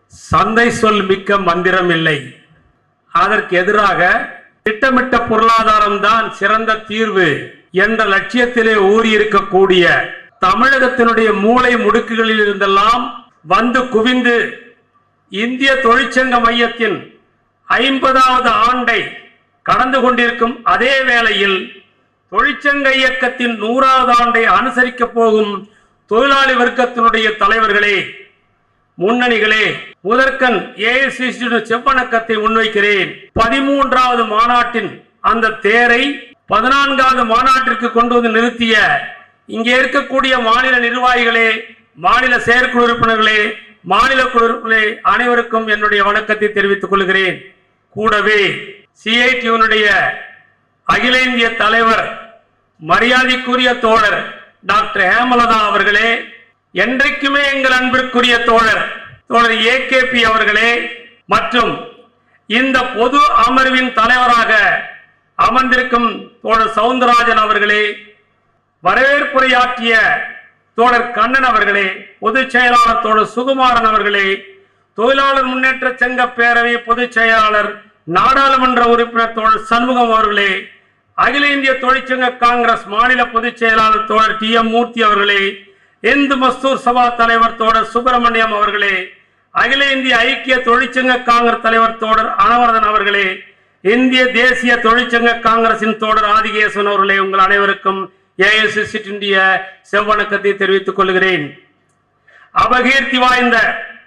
சந்தை சொல் மிக்க மந்திரம் இல்லை அதற்கு எதிராக திட்டமிட்ட பொருளாதாரம் தான் சிறந்த தீர்வு என்ற லட்சியத்திலே ஊறியிருக்கக்கூடிய தமிழகத்தினுடைய மூளை முடுக்குகளில் இருந்தெல்லாம் வந்து குவிந்து இந்திய தொழிற்சங்க மையத்தின் ஐம்பதாவது ஆண்டை கடந்து கொண்டிருக்கும் அதே வேளையில் தொழிற்சங்க இயக்கத்தின் நூறாவது ஆண்டை அனுசரிக்க போகும் தொழிலாளி வர்க்கத்தினுடைய தலைவர்களே முன்னணிகளே முதற்கண் ஏஎஸ்சி செவ்வணக்கத்தை முன்வைக்கிறேன் பதிமூன்றாவது மாநாட்டின் அந்த தேரை பதினான்காவது மாநாட்டிற்கு கொண்டு வந்து நிறுத்திய இங்கே இருக்கக்கூடிய மாநில நிர்வாகிகளே மாநில செயற்குழு உறுப்பினர்களே மாநில குழு உறுப்பினர்களே அனைவருக்கும் என்னுடைய வணக்கத்தை தெரிவித்துக் கொள்கிறேன் கூடவே சிஐடியுனுடைய அகில இந்திய தலைவர் மரியாதைக்குரிய தோழர் டாக்டர் ஹேமலதா அவர்களே என்றைக்குமே எங்கள் அன்பிற்குரிய தோழர் தோழர் ஏகேபி அவர்களே மற்றும் இந்த பொது அமர்வின் தலைவராக அமர்ந்திருக்கும் தோழர் சவுந்தரராஜன் அவர்களே வரவேற்புரையாற்றிய தோழர் கண்ணன் அவர்களே பொதுச் செயலாளர் தோழர் சுகுமாரன் அவர்களே தொழிலாளர் முன்னேற்ற சங்க பேரவை பொதுச் செயலாளர் நாடாளுமன்ற உறுப்பினர் தோழர் சண்முகம் அவர்களே அகில இந்திய தொழிற்சங்க காங்கிரஸ் மாநில பொதுச் செயலாளர் தோழர் டி எம் மூர்த்தி அவர்களே இந்து மஸ்தூர் சபா தலைவர் தோழர் சுப்பிரமணியம் அவர்களே அகில இந்திய ஐக்கிய தொழிற்சங்க காங்கிரஸ் தலைவர் தோழர் அனவரதன் அவர்களே இந்திய தேசிய தொழிற்சங்க காங்கிரசின் தோழர் ஆதிகேசன் அவர்களே உங்கள் அனைவருக்கும் ஏஎஸ்சி இந்திய செவ்வணக்கத்தை தெரிவித்துக் கொள்கிறேன் அபகீர்த்தி வாய்ந்த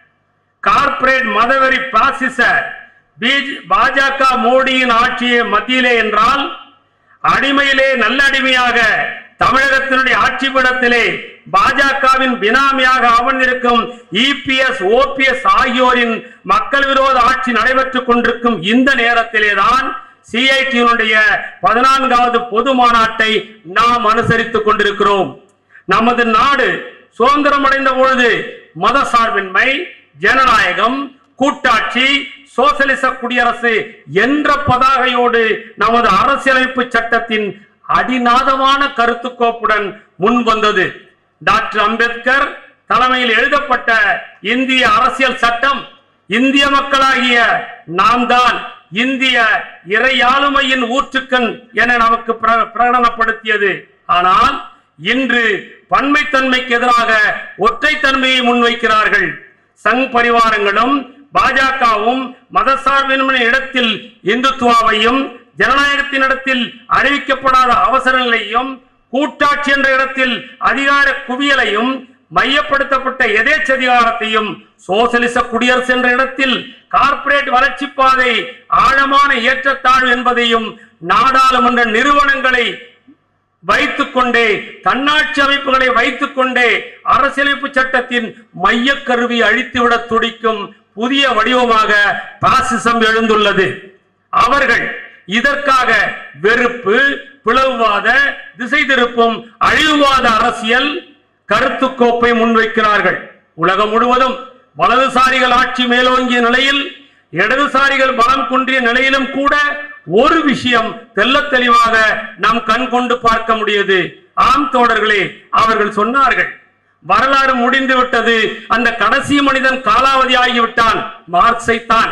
கார்ப்பரேட் மதவெறி பாசிச பீஜ் பாஜக மோடியின் ஆட்சியை மத்தியிலே என்றால் அடிமையிலே நல்லடிமையாக தமிழகத்தினுடைய ஆட்சிப்பிடத்திலே பாஜகவின் பினாமியாக அமர்ந்திருக்கும் இபிஎஸ் ஓபிஎஸ் ஆகியோரின் மக்கள் விரோத ஆட்சி நடைபெற்றுக் கொண்டிருக்கும் இந்த நேரத்திலேதான் சிஐடியினுடைய பதினான்காவது பொது மாநாட்டை நாம் அனுசரித்துக் கொண்டிருக்கிறோம் நமது நாடு சுதந்திரம் அடைந்த பொழுது மத சார்பின்மை ஜனநாயகம் கூட்டாட்சி சோசலிச குடியரசு என்ற பதாகையோடு நமது அரசியலமைப்பு சட்டத்தின் அடிநாதமான கருத்துக்கோப்புடன் முன் வந்தது டாக்டர் அம்பேத்கர் தலைமையில் எழுதப்பட்ட இந்திய அரசியல் சட்டம் இந்திய மக்களாகிய நாம் தான் இந்திய இறையாளுமையின் ஊற்றுக்கண் என நமக்கு பிர- பிரகடனப்படுத்தியது ஆனால் இன்று பன்மைத்தன்மைக்கு எதிராக ஒற்றைத்தன்மையை முன்வைக்கிறார்கள் சங் பரிவாரங்களும் பாஜகவும் மதசார்பின்மை இடத்தில் இந்துத்துவாவையும் ஜனநாயகத்தின் இடத்தில் அறிவிக்கப்படாத அவசர நிலையும் கூட்டாட்சி என்ற இடத்தில் அதிகார குவியலையும் மையப்படுத்தப்பட்ட எதேச்சதிகாரத்தையும் சோசலிச குடியரசு என்ற இடத்தில் கார்ப்பரேட் வளர்ச்சி பாதை ஆழமான ஏற்றத்தாழ்வு என்பதையும் நாடாளுமன்ற நிறுவனங்களை வைத்துக்கொண்டே தன்னாட்சி அமைப்புகளை வைத்துக்கொண்டே அரசியலமைப்பு சட்டத்தின் மையக் கருவி அழித்துவிட துடிக்கும் புதிய வடிவமாக பாசிசம் எழுந்துள்ளது அவர்கள் இதற்காக வெறுப்பு பிளவுவாத திசை திருப்பும் அழிவுவாத அரசியல் கருத்துக்கோப்பை முன்வைக்கிறார்கள் உலகம் முழுவதும் வலதுசாரிகள் ஆட்சி மேலோங்கிய நிலையில் இடதுசாரிகள் பலம் குன்றிய நிலையிலும் கூட ஒரு விஷயம் தெள்ளத் தெளிவாக நாம் கண் கொண்டு பார்க்க முடியுது ஆம் தோழர்களே அவர்கள் சொன்னார்கள் வரலாறு முடிந்து விட்டது அந்த கடைசி மனிதன் காலாவதி ஆகிவிட்டான் மார்க்ஸை தான்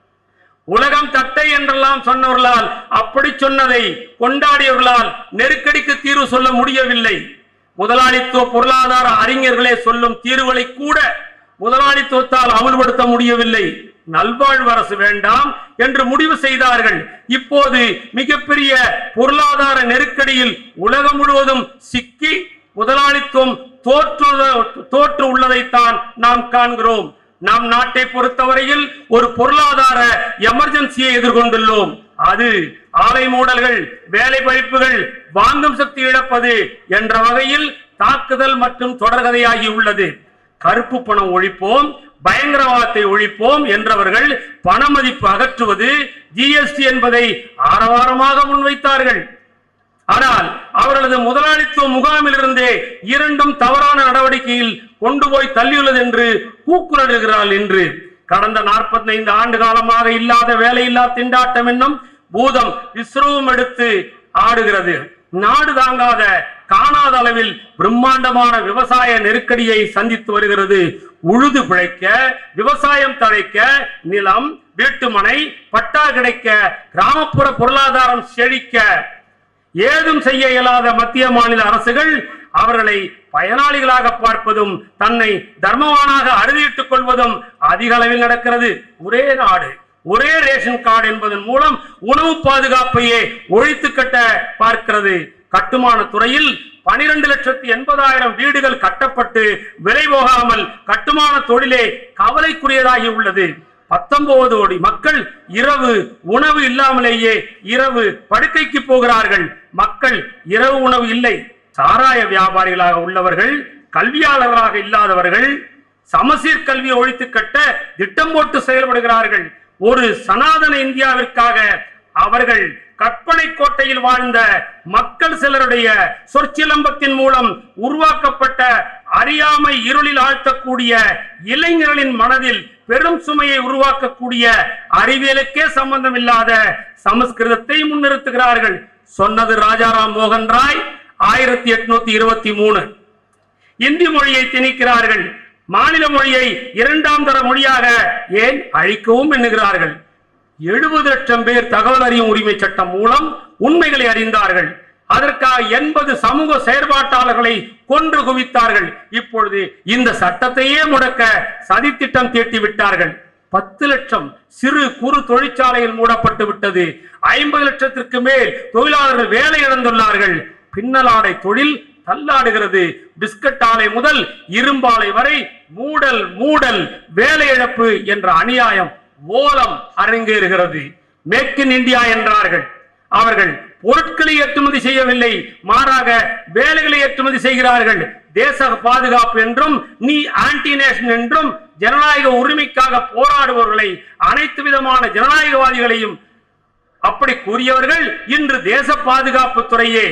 உலகம் தட்டை என்றெல்லாம் சொன்னவர்களால் அப்படி சொன்னதை கொண்டாடியவர்களால் நெருக்கடிக்கு தீர்வு சொல்ல முடியவில்லை முதலாளித்துவ பொருளாதார அறிஞர்களே சொல்லும் தீர்வுகளை கூட முதலாளித்துவத்தால் அமல்படுத்த முடியவில்லை நல்வாழ்வு அரசு வேண்டாம் என்று முடிவு செய்தார்கள் இப்போது மிகப்பெரிய பொருளாதார நெருக்கடியில் உலகம் முழுவதும் சிக்கி முதலாளித்துவம் தோற்று தோற்று உள்ளதைத்தான் நாம் காண்கிறோம் நம் நாட்டை பொறுத்தவரையில் ஒரு பொருளாதார எமர்ஜென்சியை எதிர்கொண்டுள்ளோம் அது ஆலை மூடல்கள் வேலை பறிப்புகள் வாங்கும் சக்தி இழப்பது என்ற வகையில் தாக்குதல் மற்றும் தொடர்கதையாகி உள்ளது கருப்பு பணம் ஒழிப்போம் பயங்கரவாதத்தை ஒழிப்போம் என்றவர்கள் பண மதிப்பு அகற்றுவது ஜிஎஸ்டி என்பதை ஆரவாரமாக முன்வைத்தார்கள் ஆனால் அவர்களது முதலாளித்துவ முகாமிலிருந்தே இரண்டும் தவறான நடவடிக்கையில் கொண்டு போய் தள்ளியுள்ளது என்று கூக்குரலிடுகிறார்கள் என்று கடந்த 45 ஆண்டு காலமாக இல்லாத வேலையில்லா திண்டாட்டம் என்னும் பூதம் விஸ்ரவம் எடுத்து ஆடுகிறது நாடு தாங்காத காணாத அளவில் பிரம்மாண்டமான விவசாய நெருக்கடியை சந்தித்து வருகிறது உழுது பிழைக்க விவசாயம் தழைக்க நிலம் வீட்டுமனை பட்டா கிடைக்க கிராமப்புற பொருளாதாரம் செழிக்க ஏதும் செய்ய இயலாத மத்திய மாநில அரசுகள் அவர்களை பயனாளிகளாக பார்ப்பதும் தன்னை தர்மவானாக அறுதியிட்டுக் கொள்வதும் அதிக அளவில் நடக்கிறது ஒரே நாடு ஒரே ரேஷன் கார்டு என்பதன் மூலம் உணவு பாதுகாப்பையே ஒழித்து கட்ட பார்க்கிறது கட்டுமான துறையில் பனிரெண்டு லட்சத்தி எண்பதாயிரம் வீடுகள் கட்டப்பட்டு விலை போகாமல் கட்டுமான தொழிலே கவலைக்குரியதாகி உள்ளது பத்தொன்பது கோடி மக்கள் இரவு உணவு இல்லாமலேயே இரவு படுக்கைக்கு போகிறார்கள் மக்கள் இரவு உணவு இல்லை சாராய வியாபாரிகளாக உள்ளவர்கள் கல்வியாளர்களாக இல்லாதவர்கள் சமசீர் கல்வியை ஒழித்து கட்ட திட்டம் போட்டு செயல்படுகிறார்கள் ஒரு சனாதன இந்தியாவிற்காக அவர்கள் கற்பனை கோட்டையில் வாழ்ந்த மக்கள் சிலருடைய சொற்சிலம்பத்தின் மூலம் உருவாக்கப்பட்ட அறியாமை இருளில் ஆழ்த்தக்கூடிய இளைஞர்களின் மனதில் பெரும் சுமையை உருவாக்கக்கூடிய அறிவியலுக்கே சம்பந்தம் இல்லாத சமஸ்கிருதத்தை முன்னிறுத்துகிறார்கள் சொன்னது ராஜாராம் மோகன் ராய் ஆயிரத்தி எட்நூத்தி இருபத்தி மூணு இந்தி மொழியை திணிக்கிறார்கள் மாநில மொழியை இரண்டாம் தர மொழியாக ஏன் அழிக்கவும் எண்ணுகிறார்கள் எழுபது லட்சம் பேர் தகவல் அறியும் உரிமை சட்டம் மூலம் உண்மைகளை அறிந்தார்கள் அதற்காக எண்பது சமூக செயற்பாட்டாளர்களை கொன்று குவித்தார்கள் இப்பொழுது இந்த சட்டத்தையே முடக்க சதித்திட்டம் தீட்டி விட்டார்கள் பத்து லட்சம் சிறு குறு தொழிற்சாலைகள் மூடப்பட்டு விட்டது ஐம்பது லட்சத்திற்கு மேல் தொழிலாளர்கள் வேலை இழந்துள்ளார்கள் பின்னலாடை தொழில் தள்ளாடுகிறது பிஸ்கட் ஆலை முதல் இரும்பாலை வரை மூடல் மூடல் வேலை இழப்பு என்ற அநியாயம் ஓலம் அரங்கேறுகிறது மேக் இன் இந்தியா என்றார்கள் அவர்கள் பொருட்களை ஏற்றுமதி செய்யவில்லை மாறாக வேலைகளை ஏற்றுமதி செய்கிறார்கள் தேச பாதுகாப்பு என்றும் நீ ஆன்டி நேஷன் என்றும் ஜனநாயக உரிமைக்காக போராடுபவர்களை அனைத்து விதமான ஜனநாயகவாதிகளையும் அப்படி கூறியவர்கள் இன்று தேச பாதுகாப்பு துறையே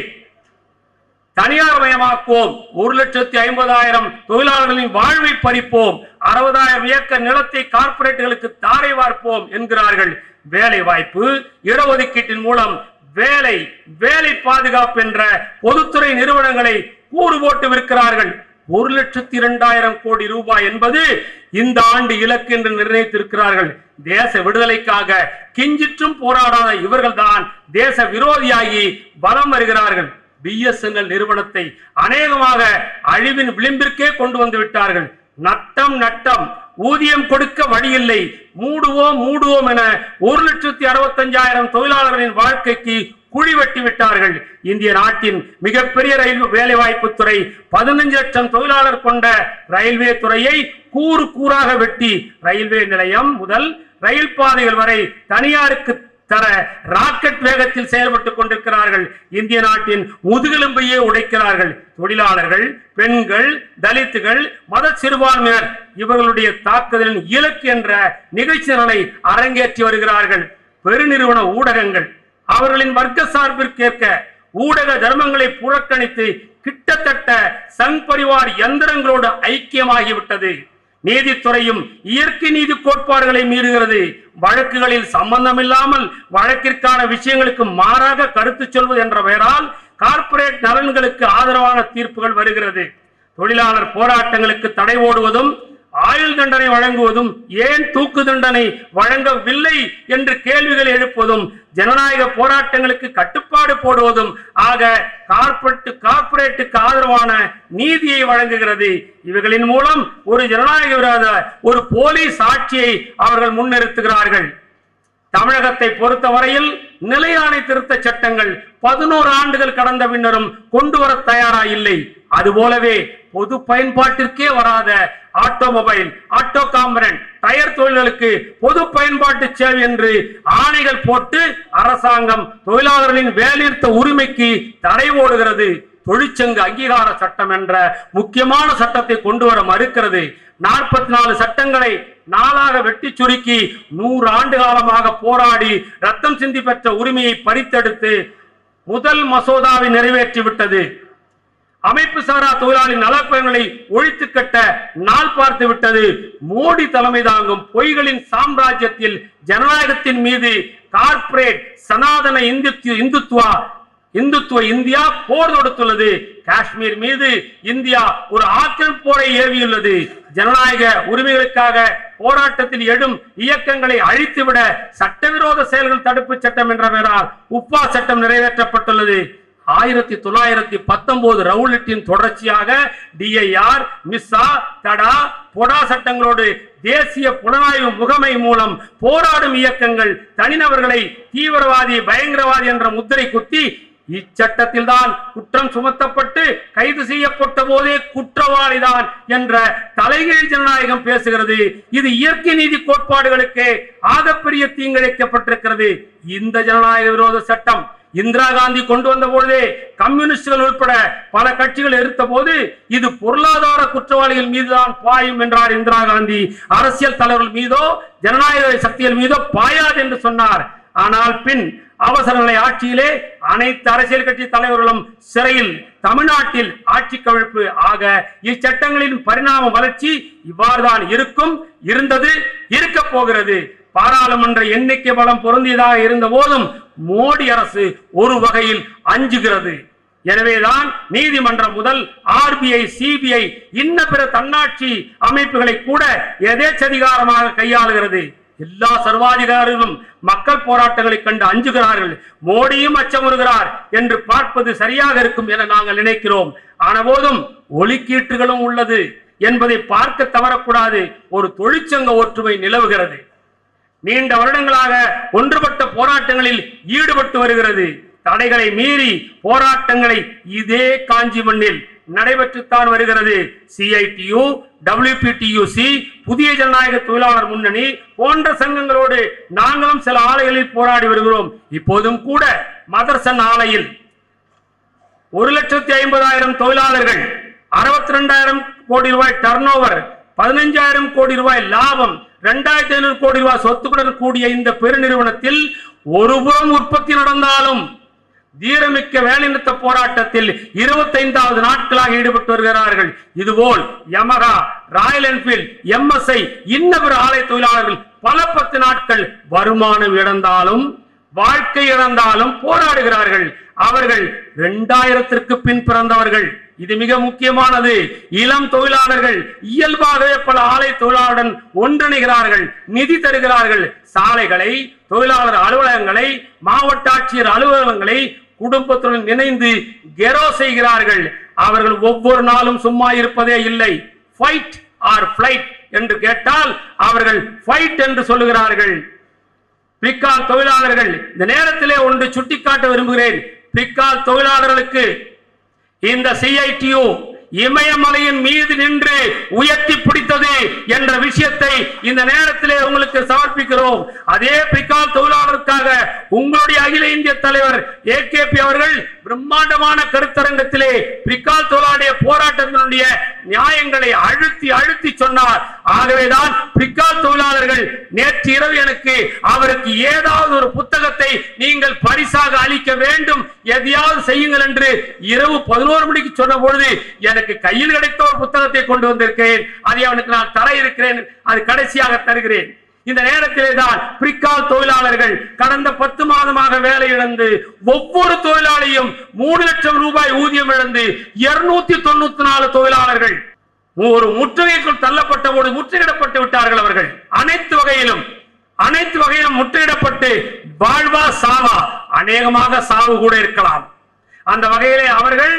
தனியார் மயமாக்குவோம் ஒரு லட்சத்தி ஐம்பதாயிரம் தொழிலாளர்களின் வாழ்வை பறிப்போம் அறுபதாயிரம் ஏக்கர் நிலத்தை கார்ப்பரேட்டுகளுக்கு தாரை வார்ப்போம் என்கிறார்கள் வேலை வாய்ப்பு இடஒதுக்கீட்டின் மூலம் வேலை வேலை பாதுகாப்பு என்ற பொதுத்துறை நிறுவனங்களை கூறு போட்டு விற்கிறார்கள் ஒரு லட்சத்தி இரண்டாயிரம் கோடி ரூபாய் என்பது இந்த ஆண்டு இலக்கு என்று நிர்ணயித்திருக்கிறார்கள் தேச விடுதலைக்காக கிஞ்சிற்றும் போராடாத இவர்கள்தான் தேச விரோதியாகி பலம் வருகிறார்கள் பிஎஸ்என்எல் நிறுவனத்தை அநேகமாக அழிவின் விளிம்பிற்கே கொண்டு வந்து விட்டார்கள் நட்டம் நட்டம் ஊதியம் கொடுக்க வழியில்லை மூடுவோம் மூடுவோம் என ஒரு லட்சத்தி அறுபத்தஞ்சாயிரம் தொழிலாளர்களின் வாழ்க்கைக்கு குழி வெட்டி விட்டார்கள் இந்திய நாட்டின் மிகப்பெரிய ரயில் வேலைவாய்ப்பு துறை பதினஞ்சு லட்சம் தொழிலாளர் கொண்ட ரயில்வே துறையை கூறு கூறாக வெட்டி ரயில்வே நிலையம் முதல் ரயில் பாதைகள் வரை தனியாருக்கு தர ராக்கெட் வேகத்தில் செயல்பட்டுக் கொண்டிருக்கிறார்கள் இந்திய நாட்டின் முதுகெலும்பையே உடைக்கிறார்கள் தொழிலாளர்கள் பெண்கள் தலித்துகள் மத சிறுபான்மையினர் இவர்களுடைய தாக்குதலின் இலக்கு என்ற நிகழ்ச்சி நிரலை அரங்கேற்றி வருகிறார்கள் பெருநிறுவன ஊடகங்கள் அவர்களின் வர்க்க சார்பிற்கேற்க ஊடக தர்மங்களை புறக்கணித்து கிட்டத்தட்ட சங் பரிவார் யந்திரங்களோடு ஐக்கியமாகிவிட்டது நீதித்துறையும் இயற்கை நீதி கோட்பாடுகளை மீறுகிறது வழக்குகளில் சம்பந்தமில்லாமல் வழக்கிற்கான விஷயங்களுக்கு மாறாக கருத்து சொல்வது என்ற பெயரால் கார்ப்பரேட் நலன்களுக்கு ஆதரவான தீர்ப்புகள் வருகிறது தொழிலாளர் போராட்டங்களுக்கு தடை ஓடுவதும் ஆயுள் தண்டனை வழங்குவதும் ஏன் தூக்கு தண்டனை வழங்கவில்லை என்று கேள்விகள் எழுப்புவதும் ஜனநாயக போராட்டங்களுக்கு கட்டுப்பாடு போடுவதும் ஆக கார்பரேட் கார்ப்பரேட்டுக்கு ஆதரவான நீதியை வழங்குகிறது இவைகளின் மூலம் ஒரு ஜனநாயக விரோத ஒரு போலீஸ் ஆட்சியை அவர்கள் முன்னிறுத்துகிறார்கள் தமிழகத்தை பொறுத்தவரையில் நிலையாணை திருத்த சட்டங்கள் பதினோரு ஆண்டுகள் கடந்த பின்னரும் கொண்டு வர தயாரா இல்லை அதுபோலவே பொது பயன்பாட்டிற்கே வராத ஆட்டோமொபைல் ஆட்டோ காம்பரன் டயர் தொழில்களுக்கு பொது பயன்பாட்டு சேவை என்று ஆணைகள் போட்டு அரசாங்கம் தொழிலாளர்களின் வேலைநிறுத்த உரிமைக்கு தடை ஓடுகிறது தொழிற்சங்க அங்கீகார சட்டம் என்ற முக்கியமான சட்டத்தை கொண்டு வர மறுக்கிறது நாற்பத்தி நாலு சட்டங்களை நாளாக வெட்டி சுருக்கி நூறு ஆண்டு காலமாக போராடி ரத்தம் சிந்தி பெற்ற உரிமையை பறித்தெடுத்து முதல் மசோதாவை நிறைவேற்றி விட்டது அமைப்பு சாரா தொழிலாளி நலப்பயன்களை ஒழித்து கட்ட நாள் பார்த்து விட்டது மோடி தலைமை தாங்கும் பொய்களின் சாம்ராஜ்யத்தில் ஜனநாயகத்தின் மீது கார்ப்பரேட் சனாதன இந்து இந்துத்துவா இந்துத்துவ இந்தியா போர் தொடுத்துள்ளது காஷ்மீர் மீது இந்தியா ஒரு ஆக்கிரமிப்பு போரை ஏவியுள்ளது ஜனநாயக உரிமைகளுக்காக போராட்டத்தில் எழும் இயக்கங்களை அழித்துவிட சட்டவிரோத செயல்கள் தடுப்பு சட்டம் என்ற பெயரால் உப்பா சட்டம் நிறைவேற்றப்பட்டுள்ளது ஆயிரத்தி தொள்ளாயிரத்தி பத்தொன்பது ரவுலட்டின் தொடர்ச்சியாக டிஐஆர் மிஸ்ஸா தடா பொடா சட்டங்களோடு தேசிய புலனாய்வு முகமை மூலம் போராடும் இயக்கங்கள் தனிநபர்களை தீவிரவாதி பயங்கரவாதி என்ற முத்திரை குத்தி இச்சட்டத்தில் தான் குற்றம் சுமத்தப்பட்டு கைது செய்யப்பட்ட போதே குற்றவாளிதான் என்ற தலைகீழ் ஜனநாயகம் பேசுகிறது இது இயற்கை நீதி கோட்பாடுகளுக்கு ஆகப்பெரிய தீங்கிழைக்கப்பட்டிருக்கிறது இந்த ஜனநாயக விரோத சட்டம் இந்திரா காந்தி கொண்டு வந்த பொழுதே கம்யூனிஸ்டுகள் உட்பட பல கட்சிகள் எதிர்த்த போது இது பொருளாதார குற்றவாளிகள் மீதுதான் பாயும் என்றார் இந்திரா காந்தி அரசியல் தலைவர்கள் மீதோ ஜனநாயக சக்திகள் மீதோ பாயாது என்று சொன்னார் ஆனால் பின் அவசர நிலை ஆட்சியிலே அனைத்து அரசியல் கட்சி தலைவர்களும் சிறையில் தமிழ்நாட்டில் ஆட்சி கவிழ்ப்பு ஆக இச்சட்டங்களின் பரிணாம வளர்ச்சி இவ்வாறுதான் இருக்கும் இருந்தது இருக்க போகிறது பாராளுமன்ற எண்ணிக்கை பலம் பொருந்தியதாக இருந்த போதும் மோடி அரசு ஒரு வகையில் அஞ்சுகிறது எனவேதான் நீதிமன்றம் முதல் ஆர்பிஐ சிபிஐ இன்ன பிற தன்னாட்சி அமைப்புகளை கூட எதேச்சதிகாரமாக கையாளுகிறது எல்லா சர்வாதிகாரிகளும் மக்கள் போராட்டங்களை கண்டு அஞ்சுகிறார்கள் மோடியும் அச்சமுறுகிறார் என்று பார்ப்பது சரியாக இருக்கும் என நாங்கள் நினைக்கிறோம் ஆனபோதும் ஒலிக்கீற்றுகளும் உள்ளது என்பதை பார்க்க தவறக்கூடாது ஒரு தொழிற்சங்க ஒற்றுமை நிலவுகிறது நீண்ட வருடங்களாக ஒன்றுபட்ட போராட்டங்களில் ஈடுபட்டு வருகிறது தடைகளை மீறி போராட்டங்களை இதே காஞ்சி மண்ணில் நடைபெற்றுத்தான் வருகிறது சிஐடியு டபிள்யூபிடியூசி புதிய ஜனநாயக தொழிலாளர் முன்னணி போன்ற சங்கங்களோடு நாங்களும் சில ஆலைகளில் போராடி வருகிறோம் இப்போதும் கூட மதர்சன் ஆலையில் ஒரு லட்சத்தி ஐம்பதாயிரம் தொழிலாளர்கள் அறுபத்தி ரெண்டாயிரம் கோடி ரூபாய் டர்ன் ஓவர் பதினஞ்சாயிரம் கோடி ரூபாய் லாபம் இரண்டாயிரத்தி ஐநூறு கோடி ரூபாய் சொத்துக்களுடன் கூடிய இந்த பெருநிறுவனத்தில் ஒருபுறம் உற்பத்தி நடந்தாலும் தீரமிக்க வேலைநிறுத்த போராட்டத்தில் இருபத்தைந்தாவது நாட்களாக ஈடுபட்டு வருகிறார்கள் இதுபோல் யமகா ராயல் என்ஃபீல்ட் எம்எஸ்ஐ இன்ன பிற ஆலை தொழிலாளர்கள் பல பத்து நாட்கள் வருமானம் இழந்தாலும் வாழ்க்கை இழந்தாலும் போராடுகிறார்கள் அவர்கள் இரண்டாயிரத்திற்கு பின் பிறந்தவர்கள் இது மிக முக்கியமானது இளம் தொழிலாளர்கள் இயல்பாகவே பல ஆலை தொழிலாளருடன் ஒன்றிணைகிறார்கள் நிதி தருகிறார்கள் சாலைகளை தொழிலாளர் அலுவலகங்களை மாவட்ட ஆட்சியர் அலுவலகங்களை குடும்பத்துடன் இணைந்து கெரோ செய்கிறார்கள் அவர்கள் ஒவ்வொரு நாளும் சும்மா இருப்பதே இல்லை ஃபைட் ஆர் ஃபிளைட் என்று கேட்டால் அவர்கள் ஃபைட் என்று சொல்லுகிறார்கள் பிரிக்கால் தொழிலாளர்கள் இந்த நேரத்திலே ஒன்று சுட்டிக்காட்ட விரும்புகிறேன் பிரிக்கால் தொழிலாளர்களுக்கு இந்த சிஐடியு இமயமலையின் மீது நின்று உயர்த்தி பிடித்தது என்ற விஷயத்தை இந்த நேரத்திலே உங்களுக்கு சமர்ப்பிக்கிறோம் அதே பிரிக்கால் தொழிலாளருக்காக உங்களுடைய அகில இந்திய தலைவர் ஏகேபி அவர்கள் பிரம்மாண்டமான கருத்தரங்கத்திலே பிரிக்கால் தொழிலாளருடைய போராட்டத்தினுடைய நியாயங்களை அழுத்தி அழுத்தி சொன்னார் ஆகவேதான் பிரிக்கால் தொழிலாளர்கள் நேற்று இரவு எனக்கு அவருக்கு ஏதாவது ஒரு புத்தகத்தை நீங்கள் பரிசாக அளிக்க வேண்டும் எதையாவது செய்யுங்கள் என்று இரவு பதினோரு மணிக்கு சொன்ன பொழுது எனக்கு கையில் கிடைத்த ஒரு புத்தகத்தை கொண்டு வந்திருக்கிறேன் அதை அவனுக்கு நான் தர இருக்கிறேன் அது கடைசியாக தருகிறேன் இந்த நேரத்திலே தான் பிரிக்கால் தொழிலாளர்கள் கடந்த பத்து மாதமாக வேலை இழந்து ஒவ்வொரு தொழிலாளியும் மூணு லட்சம் ரூபாய் ஊதியம் இழந்து இருநூத்தி தொண்ணூத்தி நாலு தொழிலாளர்கள் ஒரு முற்றுகைக்குள் தள்ளப்பட்ட போது முற்றுகையிடப்பட்டு விட்டார்கள் அவர்கள் அனைத்து வகையிலும் அனைத்து வகையிலும் முற்றுகையிடப்பட்டு வாழ்வா சாவா அநேகமாக சாவு கூட இருக்கலாம் அந்த வகையிலே அவர்கள்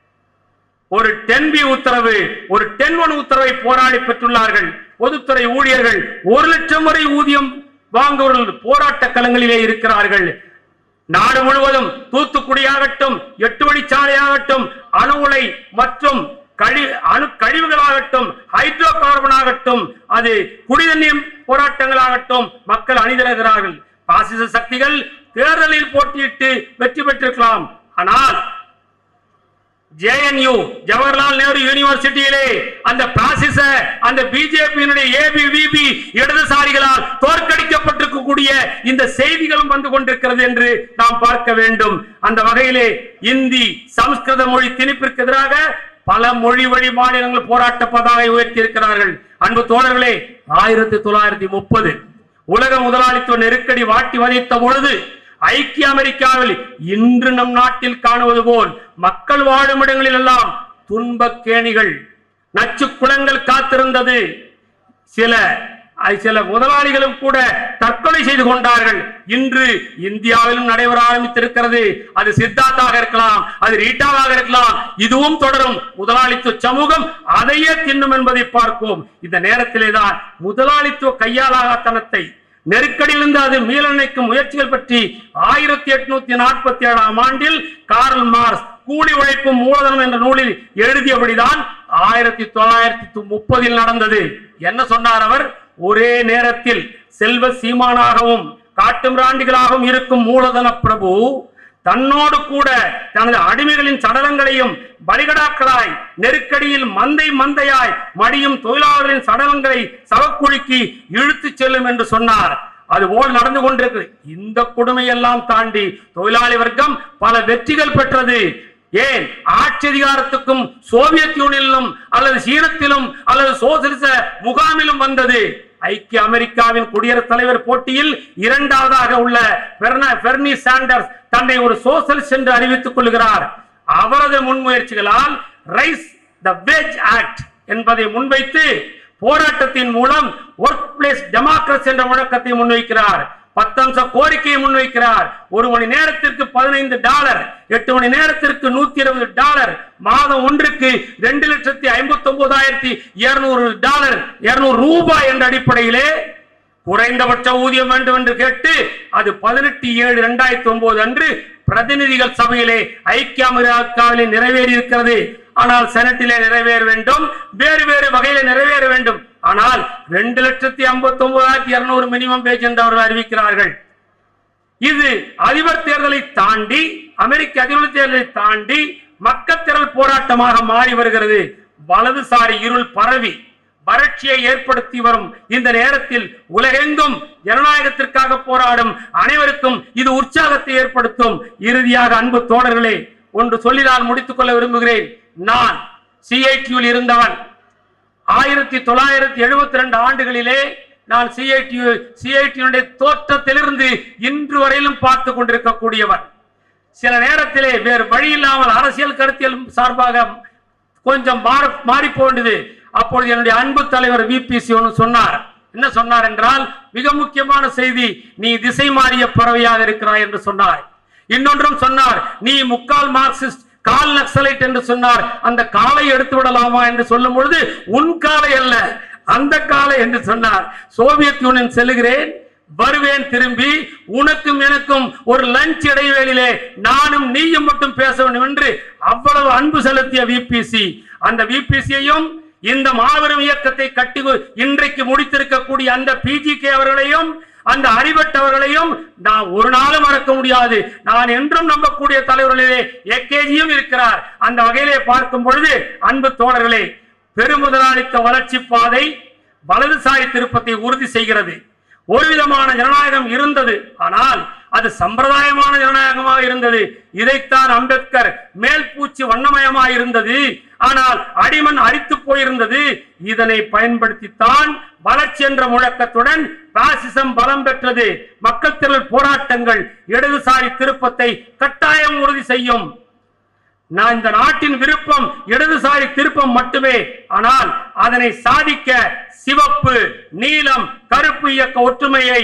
ஒரு டென் பி உத்தரவு ஒரு டென் ஒன் உத்தரவை போராடி பெற்றுள்ளார்கள் பொதுத்துறை ஊழியர்கள் ஒரு லட்சம் வரை ஊதியம் வாங்குவர்கள் போராட்ட களங்களிலே இருக்கிறார்கள் நாடு முழுவதும் தூத்துக்குடியாகட்டும் எட்டு வழிச்சாலையாகட்டும் அணு உலை மற்றும் கழி அணு கழிவுகளாகட்டும் ஹைட்ரோ கார்பன் ஆகட்டும் அது குடிநீர் போராட்டங்களாகட்டும் மக்கள் அணிதிரகிறார்கள் பாசிச சக்திகள் தேர்தலில் போட்டியிட்டு வெற்றி பெற்றிருக்கலாம் ஆனால் ஜேஎன்யூ ஜவஹர்லால் நேரு யூனிவர்சிட்டியிலே அந்த பாசிச அந்த பிஜேபியினுடைய ஏபிவிபி இடதுசாரிகளால் தோற்கடிக்கப்பட்டிருக்கக்கூடிய இந்த செய்திகளும் வந்து கொண்டிருக்கிறது என்று நாம் பார்க்க வேண்டும் அந்த வகையிலே இந்தி சமஸ்கிருத மொழி திணிப்பிற்கு எதிராக பல மொழி வழி மாநிலங்கள் போராட்ட பதாகை உயர்த்தி இருக்கிறார்கள் அன்பு தோழர்களே ஆயிரத்தி தொள்ளாயிரத்தி முப்பது உலக முதலாளித்துவ நெருக்கடி வாட்டி வதைத்த பொழுது ஐக்கிய அமெரிக்காவில் இன்று நம் நாட்டில் காணுவது போல் மக்கள் வாழும் இடங்களில் எல்லாம் துன்பக் கேணிகள் நச்சு குளங்கள் காத்திருந்தது சில அஹ், சில முதலாளிகளும் கூட தற்கொலை செய்து கொண்டார்கள் இன்று இந்தியாவிலும் நடைபெற ஆரம்பித்திருக்கிறது அது சித்தார்த்தாக இருக்கலாம் அது ரீட்டாவாக இருக்கலாம் இதுவும் தொடரும் முதலாளித்துவ சமூகம் அதையே தின்னும் என்பதை பார்ப்போம் இந்த நேரத்திலே தான் முதலாளித்துவ கையாளாகத்தனத்தை நெருக்கடியிலிருந்து அது மீளணைக்கும் முயற்சிகள் பற்றி ஆயிரத்தி எட்நூத்தி நாற்பத்தி ஏழாம் ஆண்டில் கார்ல் மார்ஸ் கூலி உழைப்பும் மூலதனம் என்ற நூலில் எழுதியபடிதான் ஆயிரத்தி தொள்ளாயிரத்தி முப்பதில் நடந்தது என்ன சொன்னார் அவர் ஒரே நேரத்தில் செல்வ சீமானாகவும் காட்டுமிராண்டிகளாகவும் இருக்கும் மூலதன பிரபு தன்னோடு கூட தனது அடிமைகளின் சடலங்களையும் பலிகடாக்களாய் நெருக்கடியில் மந்தை மந்தையாய் மடியும் தொழிலாளர்களின் சடலங்களை சவக்குழிக்கு இழுத்துச் செல்லும் என்று சொன்னார் அதுபோல் நடந்து கொண்டிருக்கு இந்த கொடுமையெல்லாம் தாண்டி தொழிலாளி வர்க்கம் பல வெற்றிகள் பெற்றது ஏன் ஆட்சி அதிகாரத்துக்கும் சோவியத் யூனியனிலும் அல்லது சீனத்திலும் அல்லது சோசியலிச முகாமிலும் வந்தது ஐக்கிய அமெரிக்காவின் குடியரசுத் தலைவர் போட்டியில் இரண்டாவதாக உள்ள பெர்னா- பெர்னி சாண்டர்ஸ் தன்னை ஒரு சோசலிஸ்ட் என்று அறிவித்துக் கொள்கிறார் அவரது முன்முயற்சிகளால் ரைஸ் த வேஜ் ஆக்ட் என்பதை முன்வைத்து போராட்டத்தின் மூலம் ஒர்க் பிளேஸ் டெமோக்ரஸி என்ற முழக்கத்தை முன்வைக்கிறார் பத்தம்ச கோரிக்கையை முன்வைக்கிறார் ஒரு மணி நேரத்திற்கு பதினைந்து டாலர் எட்டு மணி நேரத்திற்கு நூத்தி இருபது டாலர் மாதம் ஒன்றுக்கு ரெண்டு லட்சத்தி ஐம்பத்தி ஒன்பதாயிரத்தி இருநூறு டாலர் இருநூறு ரூபாய் என்ற அடிப்படையிலே குறைந்தபட்ச ஊதியம் வேண்டும் என்று கேட்டு அது பதினெட்டு ஏழு இரண்டாயிரத்தி ஒன்பது அன்று பிரதிநிதிகள் சபையிலே ஐக்கிய அமெரிக்காவிலே நிறைவேறி இருக்கிறது ஆனால் செனட்டிலே நிறைவேற வேண்டும் வேறு வேறு வகையில நிறைவேற வேண்டும் ஆனால் ரெண்டு லட்சத்தி ஐம்பத்தி ஒன்பதாயிரத்தி இருநூறு மினிமம் பேஜ் என்று அவர்கள் அறிவிக்கிறார்கள் இது அதிபர் தேர்தலை தாண்டி அமெரிக்க அதிபர் தேர்தலை தாண்டி மக்கள் திரள் போராட்டமாக மாறி வருகிறது வலதுசாரி இருள் பரவி வறட்சியை ஏற்படுத்தி வரும் இந்த நேரத்தில் உலகெங்கும் ஜனநாயகத்திற்காக போராடும் அனைவருக்கும் இது உற்சாகத்தை ஏற்படுத்தும் இறுதியாக அன்பு தோழர்களே ஒன்று சொல்லி நான் முடித்துக் கொள்ள விரும்புகிறேன் நான் சிஐடியில் இருந்தவன் ஆயிரத்தி தொள்ளாயிரத்தி எழுபத்தி ரெண்டு ஆண்டுகளிலே நான் சிஐடி சிஐடியினுடைய தோற்றத்திலிருந்து இன்று வரையிலும் பார்த்து கொண்டிருக்கக்கூடியவன் சில நேரத்திலே வேறு வழி இல்லாமல் அரசியல் கருத்தியல் சார்பாக கொஞ்சம் மாற மாறி போனது அப்பொழுது என்னுடைய அன்பு தலைவர் விபிசி ஒன்று சொன்னார் என்ன சொன்னார் என்றால் மிக முக்கியமான செய்தி நீ திசை மாறிய பறவையாக இருக்கிறாய் என்று சொன்னார் இன்னொன்றும் சொன்னார் நீ முக்கால் மார்க்சிஸ்ட் கால் நக்சலைட் என்று சொன்னார் அந்த காலை எடுத்து விடலாமா என்று சொல்லும் பொழுது உன் காலை அல்ல அந்த காலை என்று சொன்னார் சோவியத் யூனியன் செல்லுகிறேன் வருவேன் திரும்பி உனக்கும் எனக்கும் ஒரு லஞ்ச் இடைவேளிலே நானும் நீயும் மட்டும் பேச வேண்டும் என்று அவ்வளவு அன்பு செலுத்திய விபிசி அந்த விபிசியையும் இந்த மாபெரும் இயக்கத்தை கட்டி இன்றைக்கு முடித்திருக்கக்கூடிய அந்த பிஜிகே அவர்களையும் அந்த அறிவட்டவர்களையும் நான் ஒரு நாளும் மறக்க முடியாது நான் என்றும் நம்பக்கூடிய தலைவர்களிலே ஏகேஜியும் இருக்கிறார் அந்த வகையிலே பார்க்கும் பொழுது அன்பு தோழர்களே பெருமுதலாளித்த வளர்ச்சி பாதை வலதுசாரி திருப்பத்தை உறுதி செய்கிறது ஒரு விதமான ஜனநாயகம் இருந்தது ஆனால் அது சம்பிரதாயமான ஜனநாயகமாக இருந்தது இதைத்தான் அம்பேத்கர் மேல் பூச்சி வண்ணமயமாக இருந்தது ஆனால் அடிமன் அரித்து போயிருந்தது இதனை பயன்படுத்தித்தான் வளர்ச்சி என்ற முழக்கத்துடன் பாசிசம் பலம் பெற்றது மக்கள் திரள் போராட்டங்கள் இடதுசாரி திருப்பத்தை கட்டாயம் உறுதி செய்யும் நான் இந்த நாட்டின் விருப்பம் இடதுசாரி திருப்பம் மட்டுமே ஆனால் அதனை சாதிக்க சிவப்பு நீலம் கருப்பு இயக்க ஒற்றுமையை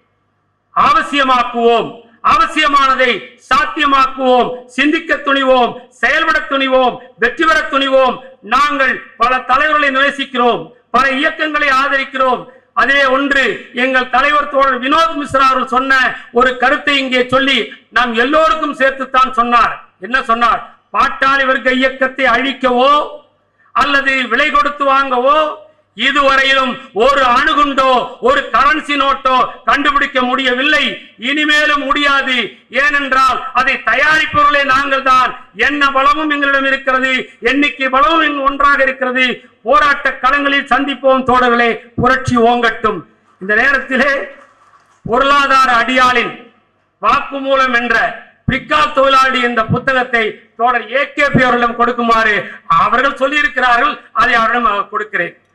அவசியமாக்குவோம் அவசியமானதை சாத்தியமாக்குவோம் சிந்திக்க துணிவோம் செயல்பட துணிவோம் வெற்றி பெற துணிவோம் நாங்கள் பல தலைவர்களை நேசிக்கிறோம் பல இயக்கங்களை ஆதரிக்கிறோம் அதே ஒன்று எங்கள் தலைவர் தோழர் வினோத் மிஸ்ரா அவர்கள் சொன்ன ஒரு கருத்தை இங்கே சொல்லி நாம் எல்லோருக்கும் சேர்த்துத்தான் சொன்னார் என்ன சொன்னார் பாட்டாளி வர்க்க இயக்கத்தை அழிக்கவோ அல்லது விலை கொடுத்து வாங்கவோ இதுவரையிலும் ஒரு அணுகுண்டோ ஒரு கரன்சி நோட்டோ கண்டுபிடிக்க முடியவில்லை இனிமேலும் முடியாது ஏனென்றால் அதை தயாரிப்பவர்களே நாங்கள் தான் என்ன பலமும் எங்களிடம் இருக்கிறது எண்ணிக்கை பலமும் இங்கு ஒன்றாக இருக்கிறது போராட்ட களங்களில் சந்திப்போம் தோழர்களே புரட்சி ஓங்கட்டும் இந்த நேரத்திலே பொருளாதார அடியாளின் வாக்குமூலம் என்ற பிரிக்கால் தொழிலாளி இந்த புத்தகத்தை தோழர் ஏகேபி அவர்களிடம் கொடுக்குமாறு அவர்கள் சொல்லியிருக்கிறார்கள் அதை அவரிடம் கொடுக்கிறேன்